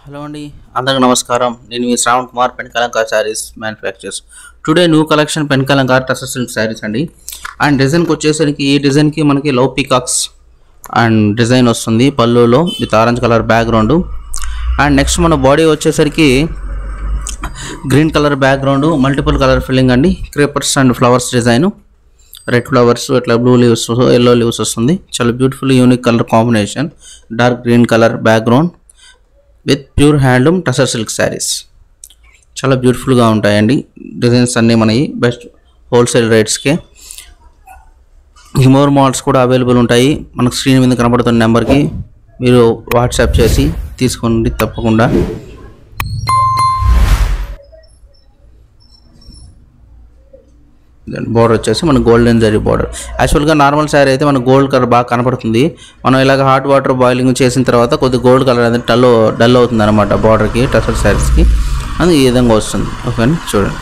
hello అండి అందరికి నమస్కారం నేను మీ Shravan Kumar pen Kalamkari saris manufactures today new collection pen Kalamkari tussar silk saris అండి అండ్ డిజైన్కి వచ్చేసరికి ఈ డిజైన్కి మనకి లవ్ పీకాక్స్ అండ్ డిజైన్ వస్తుంది పళ్ళులో with orange colour background and next మన బాడీ వచ్చేసరికి green colour background multiple colour filling అండి creepers and flowers design red flowers ఇట్లా బ్లూ లీవ్స్ ఎల్లో లీవ్స్ వస్తుంది చాలా beautiful unique colour combination dark green colour background with pure handloom tussar silk saris చాలా బ్యూటిఫుల్గా ఉంటాయండి designs అన్నీ మనకి best wholesale రేట్స్కే మోర్ మోడల్స్ కూడా అవైలబుల్ ఉంటాయి మనకు స్క్రీన్ మీద కనబడుతున్న నెంబర్కి మీరు వాట్సాప్ చేసి తీసుకోండి తప్పకుండా బోర్డర్ వచ్చేసి మన గోల్డెన్ జరీ బోర్డర్ యాక్చువల్గా నార్మల్ శారీ అయితే మన గోల్డ్ కలర్ బాగా కనపడుతుంది మనం ఇలాగ హాట్ వాటర్ బాయిలింగ్ చేసిన తర్వాత కొద్ది గోల్డ్ కలర్ అనేది డల్ డల్ అవుతుంది అనమాట బార్డర్కి టసర్ శారీస్కి అది ఈ విధంగా వస్తుంది ఓకేనా చూడండి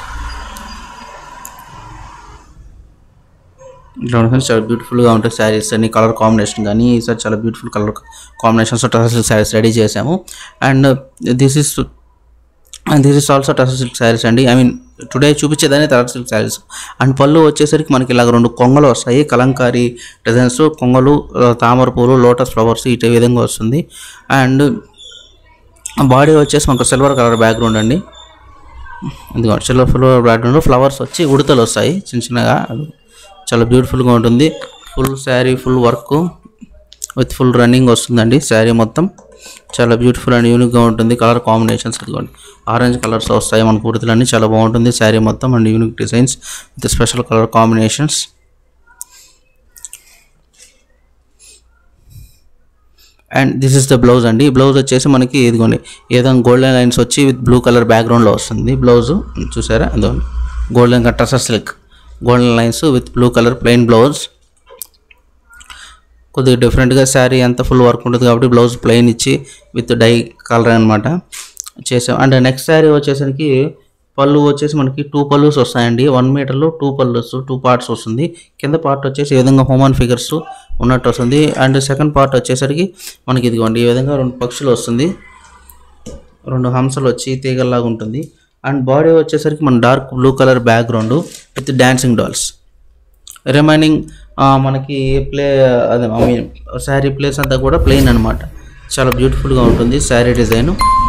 ఇట్లా ఉంటుంది చాలా బ్యూటిఫుల్గా ఉంటాయి శారీస్ అన్ని కలర్ కాంబినేషన్ కానీ ఈసారి చాలా beautiful colour combinations tussar saris ready చేసాము and this is and this is also tussar silk saris అండి ఐ మీన్ టుడే చూపించేదాన్ని టసర్ సిల్క్ శారీస్ అండ్ పళ్ళు వచ్చేసరికి మనకి ఇలాగ రెండు కొంగలు వస్తాయి కలంకారీ డిజైన్స్ కొంగలు ఆ, తామర పూలు లోటస్ ఫ్లవర్స్ ఇటే విధంగా వస్తుంది అండ్ బాడీ వచ్చేసి మనకు సిల్వర్ కలర్ బ్యాక్గ్రౌండ్ అండి ఇదిగోండి సిల్వర్ ఫ్లవర్ బ్యాక్గ్రౌండ్ ఫ్లవర్స్ వచ్చి ఉడతలు వస్తాయి చిన్న చిన్నగా అది చాలా బ్యూటిఫుల్గా ఉంటుంది full sari full work with full running వస్తుందండి శారీ మొత్తం చాలా బ్యూటిఫుల్ అండ్ యూనిక్గా ఉంటుంది కలర్ కాంబినేషన్స్ ఇదిగోండి ఆరెంజ్ కలర్స్ వస్తాయి మన కుర్తలన్నీ చాలా బాగుంటుంది శారీ మొత్తం and unique designs with special colour combinations and this is the blouse అండి బ్లౌజ్ వచ్చేసి మనకి ఇదిగోండి ఏదైనా గోల్డెన్ లైన్స్ వచ్చి విత్ బ్లూ కలర్ బ్యాక్గ్రౌండ్లో వస్తుంది బ్లౌజ్ చూసారా అదో golden tussar silk golden lines with blue colour plain blouse కొద్దిగా డిఫరెంట్గా శారీ అంతా ఫుల్ వర్క్ ఉంటుంది కాబట్టి బ్లౌజ్ ప్లెయిన్ ఇచ్చి విత్ డై కలర్ అనమాట చేసాం అండ్ నెక్స్ట్ శారీ వచ్చేసరికి పళ్ళు వచ్చేసి మనకి టూ పళ్ళుస్ వస్తాయండి వన్ మీటర్లో టూ పళ్ళుస్ టూ పార్ట్స్ వస్తుంది కింద పార్ట్ వచ్చేసి ఈ విధంగా హ్యూమన్ ఫిగర్స్ ఉన్నట్టు వస్తుంది అండ్ సెకండ్ పార్ట్ వచ్చేసరికి మనకి ఇదిగోండి ఈ విధంగా రెండు పక్షులు వస్తుంది రెండు హంసలు వచ్చి తీగల్లాగా ఉంటుంది అండ్ బాడీ వచ్చేసరికి మన dark blue colour background with dancing dolls remaining మనకి ప్లే అదే ఐ మీన్ శారీ ప్లేస్ అంతా కూడా ప్లెయిన్ అనమాట చాలా బ్యూటిఫుల్గా ఉంటుంది శారీ డిజైన్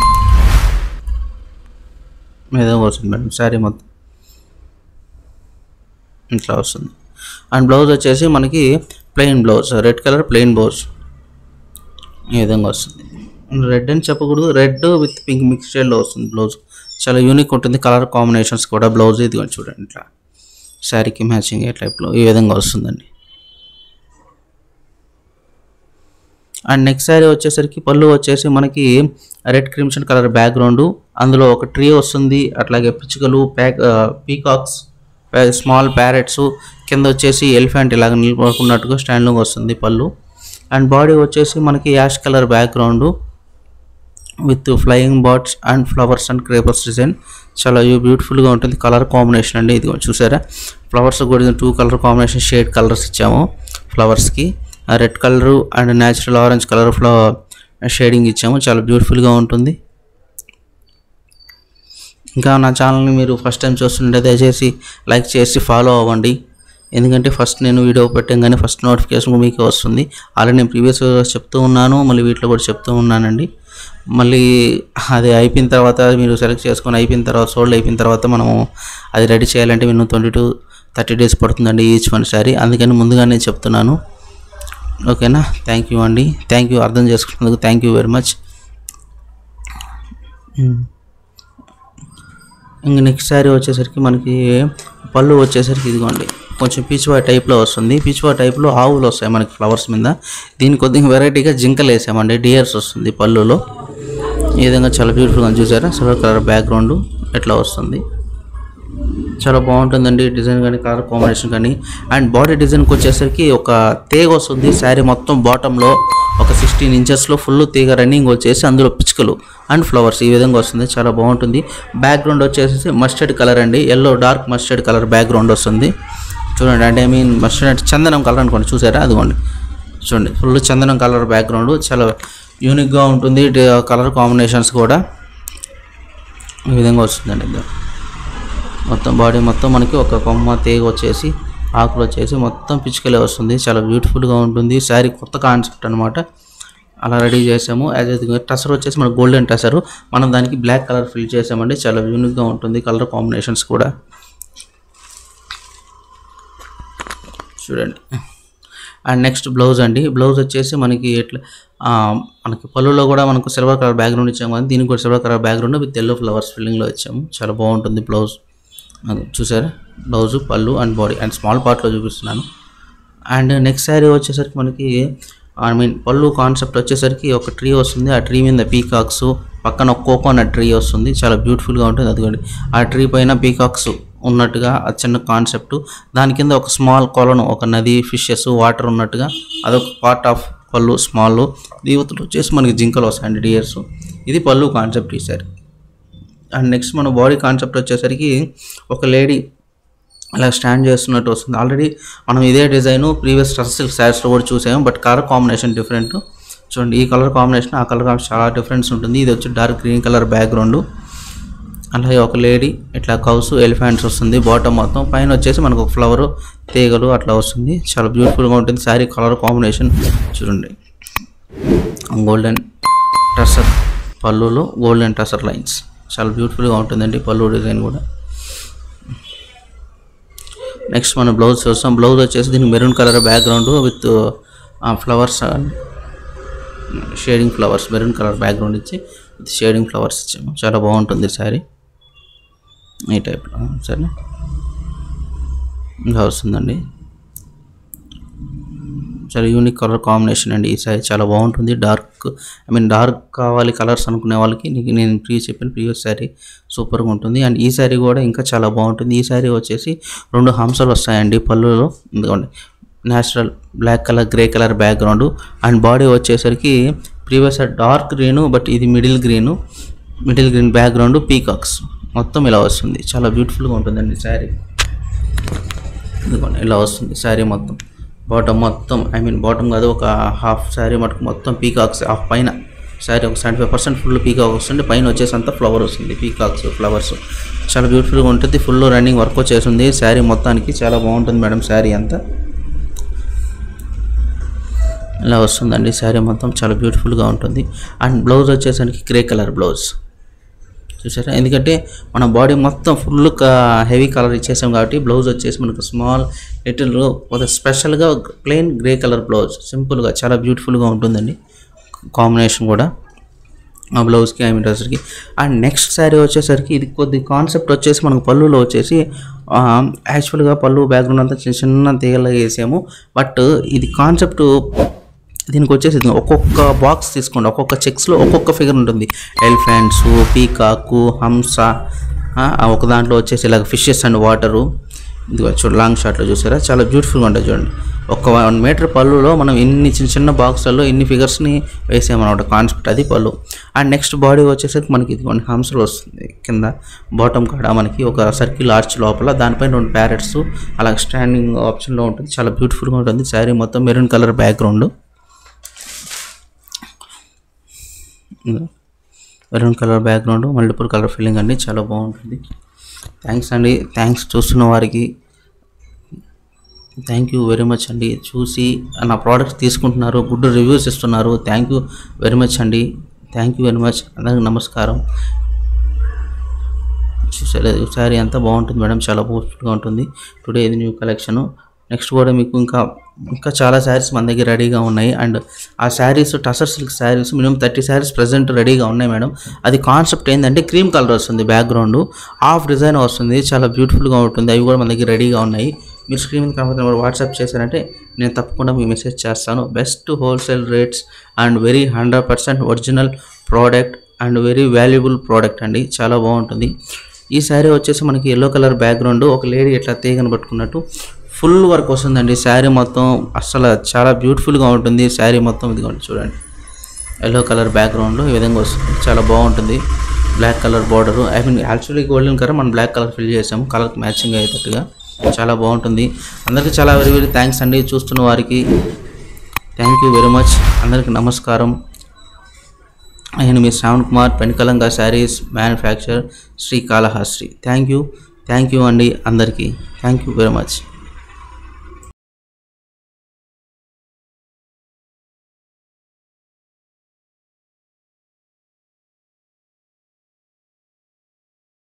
ఏదో వస్తుంది మేడం శారీ మొత్తం ఇట్లా వస్తుంది అండ్ బ్లౌజ్ వచ్చేసి మనకి plain blouse red colour plain blouse ఈ విధంగా వస్తుంది రెడ్ అని చెప్పకూడదు రెడ్ విత్ పింక్ మిక్స్ షేడ్లో వస్తుంది బ్లౌజ్ చాలా యూనిక్ ఉంటుంది కలర్ కాంబినేషన్స్ కూడా బ్లౌజ్ ఇది చూడండి ఇట్లా శారీకి మ్యాచింగ్ ఏ టైప్లో ఈ విధంగా వస్తుందండి అండ్ నెక్స్ట్ శారీ వచ్చేసరికి పళ్ళు వచ్చేసి మనకి రెడ్ క్రిమ్షన్ కలర్ బ్యాక్గ్రౌండ్ అందులో ఒక ట్రీ వస్తుంది అట్లాగే పిచ్చుకలు ప్యాక్ పీకాక్స్ స్మాల్ ప్యారెట్స్ కింద వచ్చేసి ఎలిఫెంట్ ఇలాగ నిలబడుకున్నట్టుగా స్టాండింగ్ వస్తుంది పళ్ళు అండ్ బాడీ వచ్చేసి మనకి ash colour background with flying birds and flowers and creepers design చాలా బ్యూటిఫుల్గా ఉంటుంది కలర్ కాంబినేషన్ అండి ఇది చూసారా ఫ్లవర్స్ కూడా two colour combination shade colours ఇచ్చాము ఫ్లవర్స్కి red colour and natural orange colour flower shading ఇచ్చాము చాలా బ్యూటిఫుల్గా ఉంటుంది ఇంకా నా ఛానల్ని మీరు ఫస్ట్ టైం చూస్తుంటే దయచేసి లైక్ చేసి ఫాలో అవ్వండి ఎందుకంటే ఫస్ట్ నేను వీడియో పెట్టగానే ఫస్ట్ నోటిఫికేషన్ మీకు వస్తుంది ఆల్రెడీ నేను ప్రీవియస్ చెప్తూ ఉన్నాను మళ్ళీ వీటిలో కూడా చెప్తూ ఉన్నానండి మళ్ళీ అది అయిపోయిన తర్వాత మీరు సెలెక్ట్ చేసుకొని అయిపోయిన తర్వాత సోల్డ్ అయిపోయిన తర్వాత మనము అది రెడీ చేయాలంటే మేము ట్వంటీ టు థర్టీ డేస్ పడుతుందండి ఈచ్ వన్ సారీ అందుకని ముందుగానే చెప్తున్నాను ఓకేనా థ్యాంక్ యూ అండి థ్యాంక్ యూ అర్థం చేసుకున్నందుకు థ్యాంక్ యూ వెరీ మచ్ ఇంక నెక్స్ట్ శారీ వచ్చేసరికి మనకి పళ్ళు వచ్చేసరికి ఇదిగోండి కొంచెం పీచువా టైప్లో వస్తుంది పీచువా టైప్లో ఆవులు వస్తాయి మనకి ఫ్లవర్స్ మీద దీనికి కొద్దిగా వెరైటీగా జింకలు వేసామండి డియర్స్ వస్తుంది పళ్ళులో ఈ విధంగా చాలా బ్యూటిఫుల్గా చూసారా సిల్వర్ కలర్ బ్యాక్గ్రౌండ్ ఎట్లా వస్తుంది చాలా బాగుంటుందండి డిజైన్ కానీ కలర్ కాంబినేషన్ కానీ అండ్ బాడీ డిజైన్కి వచ్చేసరికి ఒక తీగ వస్తుంది శారీ మొత్తం బాటంలో ఒక సిక్స్టీన్ ఇంచెస్లో ఫుల్ తీగ రన్నింగ్ వచ్చేసి అందులో పిచ్చుకలు అండ్ ఫ్లవర్స్ ఈ విధంగా వస్తుంది చాలా బాగుంటుంది బ్యాక్గ్రౌండ్ వచ్చేసి మస్టర్డ్ కలర్ అండి yellow dark mustard colour background వస్తుంది చూడండి అంటే ఐ మీన్ మస్టర్డ్ అంటే చందనం కలర్ అనుకోండి చూసారా అదిగోండి చూడండి ఫుల్ చందనం కలర్ బ్యాక్గ్రౌండ్ చాలా యూనిక్గా ఉంటుంది కలర్ కాంబినేషన్స్ కూడా ఈ విధంగా వస్తుందండి ఇది మొత్తం బాడీ మొత్తం మనకి ఒక కొమ్మ తీగ వచ్చేసి ఆకులు వచ్చేసి మొత్తం పిచ్చుకలే వస్తుంది చాలా బ్యూటిఫుల్గా ఉంటుంది శారీ కొత్త కాన్సెప్ట్ అనమాట అలా రెడీ చేసాము యాజ్ టసర్ వచ్చేసి మన గోల్డెన్ టసర్ మనం దానికి బ్లాక్ కలర్ ఫిల్ చేసామండి చాలా యూనిక్గా ఉంటుంది కలర్ కాంబినేషన్స్ కూడా చూడండి అండ్ నెక్స్ట్ బ్లౌజ్ అండి బ్లౌజ్ వచ్చేసి మనకి ఎట్లా ఆ, మనకి పళ్ళులో కూడా మనకు సిల్వర్ కలర్ బ్యాక్గ్రౌండ్ ఇచ్చాము కానీ దీనికి కూడా silver colour background with yellow flowers ఫిల్లింగ్లో ఇచ్చాము చాలా బాగుంటుంది బ్లౌజ్ అది చూసారా బ్లౌజ్ పళ్ళు అండ్ బాడీ అండ్ స్మాల్ పార్ట్లో చూపిస్తున్నాను అండ్ నెక్స్ట్ శారీ వచ్చేసరికి మనకి ఐ మీన్ పళ్ళు కాన్సెప్ట్ వచ్చేసరికి ఒక ట్రీ వస్తుంది ఆ ట్రీ మీద పీకాక్స్ పక్కన ఒక కోకోనట్ ట్రీ వస్తుంది చాలా బ్యూటిఫుల్గా ఉంటుంది అదిగోండి ఆ ట్రీ పైన పీకాక్స్ ఉన్నట్టుగా ఆ చిన్న కాన్సెప్ట్ దాని కింద ఒక స్మాల్ కొలను ఒక నది ఫిషెస్ వాటర్ ఉన్నట్టుగా అదొక పార్ట్ ఆఫ్ పళ్ళు స్మాల్ దీవతలు వచ్చేసి మనకి జింకలు వస్తాయండి డియర్స్ ఇది పళ్ళు కాన్సెప్ట్ ఈసారి అండ్ నెక్స్ట్ మన బాడీ కాన్సెప్ట్ వచ్చేసరికి ఒక లేడీ అలా స్టాండ్ చేస్తున్నట్టు వస్తుంది ఆల్రెడీ మనం ఇదే డిజైన్ ప్రీవియస్ సిల్క్ శారీస్లో కూడా చూసాము బట్ కలర్ కాంబినేషన్ డిఫరెంట్ చూడండి ఈ కలర్ కాంబినేషన్ ఆ కలర్ చాలా డిఫరెన్స్ ఉంటుంది ఇది వచ్చి డార్క్ గ్రీన్ కలర్ బ్యాక్గ్రౌండ్ అలాగే ఒక లేడీ ఇట్లా కౌస్ ఎలిఫెంట్స్ వస్తుంది బాటమ్ మొత్తం పైన వచ్చేసి మనకు ఒక ఫ్లవర్ తీగలు అట్లా వస్తుంది చాలా బ్యూటిఫుల్గా ఉంటుంది శారీ కలర్ కాంబినేషన్ చూడండి గోల్డెన్ టసర్ పళ్ళులో గోల్డెన్ టసర్ లైన్స్ చాలా బ్యూటిఫుల్గా ఉంటుందండి పళ్ళు డిజైన్ కూడా నెక్స్ట్ మనం బ్లౌజ్ చూస్తాం బ్లౌజ్ వచ్చేసి దీనికి maroon colour background with flowers shading flowers maroon colour background ఇచ్చి విత్ షేడింగ్ ఫ్లవర్స్ ఇచ్చాము చాలా బాగుంటుంది శారీ ఈ టైప్లో సరే ఇలా వస్తుందండి చాలా యూనిక్ కలర్ కాంబినేషన్ అండి ఈ శారీ చాలా బాగుంటుంది డార్క్ ఐ మీన్ డార్క్ కావాలి కలర్స్ అనుకునే వాళ్ళకి నీకు నేను ప్రీ చెప్పిన ప్రీవియస్ శారీ సూపర్గా ఉంటుంది అండ్ ఈ శారీ కూడా ఇంకా చాలా బాగుంటుంది ఈ శారీ వచ్చేసి రెండు హంసలు వస్తాయండి పళ్ళులో ఇదిగోండి natural black colour grey colour background and body వచ్చేసరికి ప్రీవియస్ డార్క్ గ్రీను బట్ ఇది middle green middle green background peacocks మొత్తం ఇలా వస్తుంది చాలా బ్యూటిఫుల్గా ఉంటుందండి శారీ ఇదిగోండి ఇలా వస్తుంది శారీ మొత్తం బాటమ్ మొత్తం ఐ మీన్ బాటమ్ కాదు ఒక హాఫ్ శారీ మటుకు మొత్తం పీకాక్స్ హాఫ్ పైన శారీ ఒక seventy five percent full peacock వస్తుంది పైన వచ్చేసి అంతా ఫ్లవర్ వస్తుంది పీకాక్స్ ఫ్లవర్స్ చాలా బ్యూటిఫుల్గా ఉంటుంది ఫుల్ రన్నింగ్ వర్క్ వచ్చేసింది శారీ మొత్తానికి చాలా బాగుంటుంది మేడం శారీ అంతా ఇలా వస్తుందండి శారీ మొత్తం చాలా బ్యూటిఫుల్గా ఉంటుంది అండ్ బ్లౌజ్ వచ్చేసరికి గ్రే కలర్ బ్లౌజ్ చూసారా ఎందుకంటే మన బాడీ మొత్తం ఫుల్ హెవీ కలర్ ఇచ్చేసాం కాబట్టి బ్లౌజ్ వచ్చేసి మనకు స్మాల్ లిటిల్ ఒక స్పెషల్గా ప్లెయిన్ గ్రే కలర్ బ్లౌజ్ సింపుల్గా చాలా బ్యూటిఫుల్గా ఉంటుందండి కాంబినేషన్ కూడా ఆ బ్లౌజ్కి ఐ మీన్ డ్రెస్కి అండ్ నెక్స్ట్ శారీ వచ్చేసరికి ఇది కొద్ది కాన్సెప్ట్ వచ్చేసి మనకు పళ్ళులో వచ్చేసి యాక్చువల్గా పళ్ళు బ్యాక్గ్రౌండ్ అంతా చిన్న చిన్న తీగలాగా వేసాము బట్ ఇది కాన్సెప్ట్ దీనికి వచ్చేసి ఇది ఒక్కొక్క బాక్స్ తీసుకోండి ఒక్కొక్క చెక్స్లో ఒక్కొక్క ఫిగర్ ఉంటుంది ఎలిఫెంట్స్ పీకాకు హంస ఆ, ఒక దాంట్లో వచ్చేసి ఇలాగ ఫిషెస్ అండ్ వాటరు ఇది చూడండి లాంగ్ షాట్లో చూసారా చాలా బ్యూటిఫుల్గా ఉంటుంది చూడండి ఒక వన్ మీటర్ పళ్ళులో మనం ఇన్ని చిన్న చిన్న బాక్సులలో ఇన్ని ఫిగర్స్ని వేసామన్నమాట కాన్సెప్ట్ అది పళ్ళు అండ్ నెక్స్ట్ బాడీ వచ్చేసరికి మనకి ఇది కొన్ని హంసలు వస్తుంది కింద బాటమ్ కాడ మనకి ఒక సర్కిల్ ఆర్చ్ లోపల దానిపైన రెండు ప్యారెట్స్ అలా స్టాండింగ్ ఆప్షన్లో ఉంటుంది చాలా బ్యూటిఫుల్గా ఉంటుంది శారీ మొత్తం maroon colour background maroon colour background multiple colour feeling అండి చాలా బాగుంటుంది థ్యాంక్స్ అండి థ్యాంక్స్ చూస్తున్న వారికి థ్యాంక్ యూ వెరీ మచ్ అండి చూసి నా ప్రోడక్ట్స్ తీసుకుంటున్నారు గుడ్ రివ్యూస్ ఇస్తున్నారు థ్యాంక్ యూ వెరీ మచ్ అండి థ్యాంక్ యూ వెరీ మచ్ అందరికి నమస్కారం చూసారు శారీ అంతా బాగుంటుంది మేడం చాలా బూస్ట్గా ఉంటుంది టుడే ఇది న్యూ కలెక్షన్ నెక్స్ట్ కూడా మీకు ఇంకా ఇంకా చాలా శారీస్ మన దగ్గర రెడీగా ఉన్నాయి అండ్ ఆ saris tussar silk saris minimum thirty saris present రెడీగా ఉన్నాయి మేడం అది కాన్సెప్ట్ ఏంటంటే క్రీమ్ కలర్ వస్తుంది బ్యాక్గ్రౌండ్ హాఫ్ డిజైన్ వస్తుంది చాలా బ్యూటిఫుల్గా ఉంటుంది అవి కూడా మన దగ్గర రెడీగా ఉన్నాయి మీరు స్క్రీన్ మీద కనబడుతున్న వాట్సాప్ చేశారంటే నేను తప్పకుండా మీకు మెసేజ్ చేస్తాను best wholesale rates and very hundred percent original product and very valuable product అండి చాలా బాగుంటుంది ఈ శారీ వచ్చేసి మనకి ఎల్లో కలర్ బ్యాక్గ్రౌండ్ ఒక లేడీ ఇట్లా తీగను పట్టుకున్నట్టు ఫుల్ వర్క్ వస్తుందండి శారీ మొత్తం అసలు చాలా బ్యూటిఫుల్గా ఉంటుంది శారీ మొత్తం ఇదిగోండి చూడండి ఎల్లో కలర్ బ్యాక్గ్రౌండ్లో ఈ విధంగా వస్తుంది చాలా బాగుంటుంది black colour border I mean actually golden colour మనం బ్లాక్ కలర్ ఫిల్ చేసాము కలర్కి మ్యాచింగ్ అయ్యేటట్టుగా చాలా బాగుంటుంది అందరికీ చాలా వెరీ వెరీ థ్యాంక్స్ అండి చూస్తున్న వారికి థ్యాంక్ యూ వెరీ మచ్ అందరికీ నమస్కారం నేను మీ శ్రావణ్ కుమార్ పెన్కలంగా saris manufacture Srikalahasti thank you thank you అండి అందరికీ థ్యాంక్ యూ వెరీ మచ్